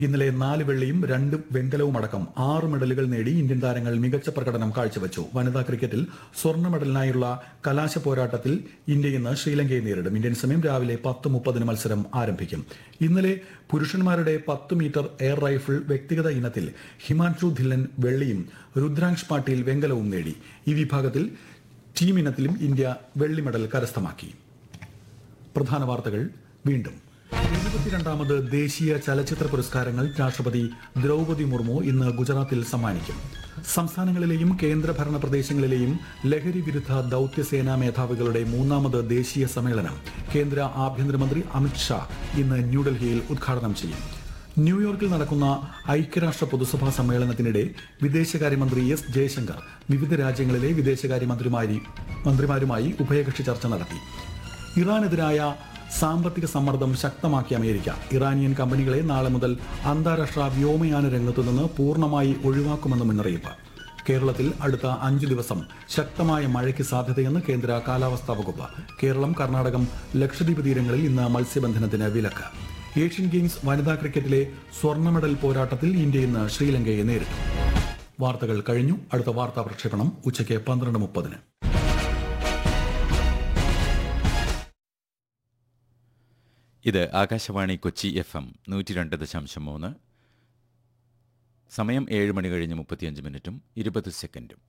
ഇന്നലെ നാല് വെള്ളിയും രണ്ട് വെങ്കലവും അടക്കം ആറ് മെഡലുകൾ നേടി ഇന്ത്യൻ താരങ്ങൾ മികച്ച പ്രകടനം കാഴ്ചവെച്ചു വനിതാ ക്രിക്കറ്റിൽ സ്വർണ്ണ മെഡലിനായുള്ള കലാശ പോരാട്ടത്തിൽ ഇന്ത്യ ഇന്ന് ശ്രീലങ്കയെ നേരിടും ഇന്ത്യൻ സമയം രാവിലെ പത്ത് മുപ്പതിന് മത്സരം ആരംഭിക്കും ഇന്നലെ പുരുഷന്മാരുടെ പത്ത് മീറ്റർ എയർ റൈഫിൾ വ്യക്തിഗത ഇനത്തിൽ ഹിമാൻഷു ധില്ലൻ വെള്ളിയും രുദ്രാംശ് പാട്ടീൽ വെങ്കലവും നേടി ഈ വിഭാഗത്തിൽ ടീം ഇനത്തിലും ഇന്ത്യ വെള്ളി മെഡൽ കരസ്ഥമാക്കി പ്രധാന വാർത്തകൾ വീണ്ടും എഴുപത്തിരണ്ടാമത് ദേശീയ ചലച്ചിത്ര പുരസ്കാരങ്ങൾ രാഷ്ട്രപതി ദ്രൗപതി മുർമു ഇന്ന് ഗുജറാത്തിൽ സമ്മാനിക്കും സംസ്ഥാനങ്ങളിലെയും കേന്ദ്രഭരണ പ്രദേശങ്ങളിലെയും ലഹരി വിരുദ്ധ ദൌത്യസേനാ മേധാവികളുടെ മൂന്നാമത് ദേശീയ സമ്മേളനം കേന്ദ്ര ആഭ്യന്തരമന്ത്രി അമിത് ഷാ ഇന്ന് ന്യൂഡൽഹിയിൽ ഉദ്ഘാടനം ചെയ്യും ന്യൂയോർക്കിൽ നടക്കുന്ന ഐക്യരാഷ്ട്ര പൊതുസഭാ സമ്മേളനത്തിനിടെ വിദേശകാര്യമന്ത്രി എസ് ജയശങ്കർ വിവിധ രാജ്യങ്ങളിലെ വിദേശകാര്യമന്ത്രിമാരി മന്ത്രിമാരുമായി ഉഭയകക്ഷി ചർച്ച നടത്തി ഇറാനെതിരായ സാമ്പത്തിക സമ്മർദ്ദം ശക്തമാക്കിയ അമേരിക്ക ഇറാനിയൻ കമ്പനികളെ നാളെ മുതൽ അന്താരാഷ്ട്ര വ്യോമയാന രംഗത്തു നിന്ന് പൂർണ്ണമായി ഒഴിവാക്കുമെന്ന് മുന്നറിയിപ്പ് കേരളത്തിൽ അടുത്ത അഞ്ചു ദിവസം ശക്തമായ മഴയ്ക്ക് സാധ്യതയെന്ന് കേന്ദ്ര കാലാവസ്ഥാ വകുപ്പ് കേരളം കർണാടകം ലക്ഷദ്വീപ് തീരങ്ങളിൽ ഇന്ന് മത്സ്യബന്ധനത്തിന് വിലക്ക് ഏഷ്യൻ ഗെയിംസ് വനിതാ ക്രിക്കറ്റിലെ സ്വർണ്ണ മെഡൽ പോരാട്ടത്തിൽ ഇന്ത്യ ഇന്ന് ശ്രീലങ്കയെ നേരിടും വാർത്തകൾ കഴിഞ്ഞു അടുത്ത വാർത്താ പ്രക്ഷേപണം ഉച്ചയ്ക്ക് പന്ത്രണ്ട് മുപ്പതിന് ഇത് ആകാശവാണി കൊച്ചി എഫ് എം നൂറ്റി രണ്ട് ദശാംശം മൂന്ന് സമയം ഏഴ് മണി കഴിഞ്ഞ് മുപ്പത്തിയഞ്ച് മിനിറ്റും ഇരുപത് സെക്കൻഡും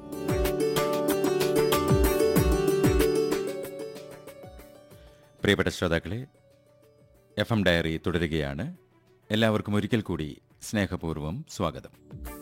പ്രിയപ്പെട്ട ശ്രോതാക്കളെ എഫ് എം ഡയറി തുടരുകയാണ് എല്ലാവർക്കും ഒരിക്കൽ കൂടി സ്നേഹപൂർവ്വം സ്വാഗതം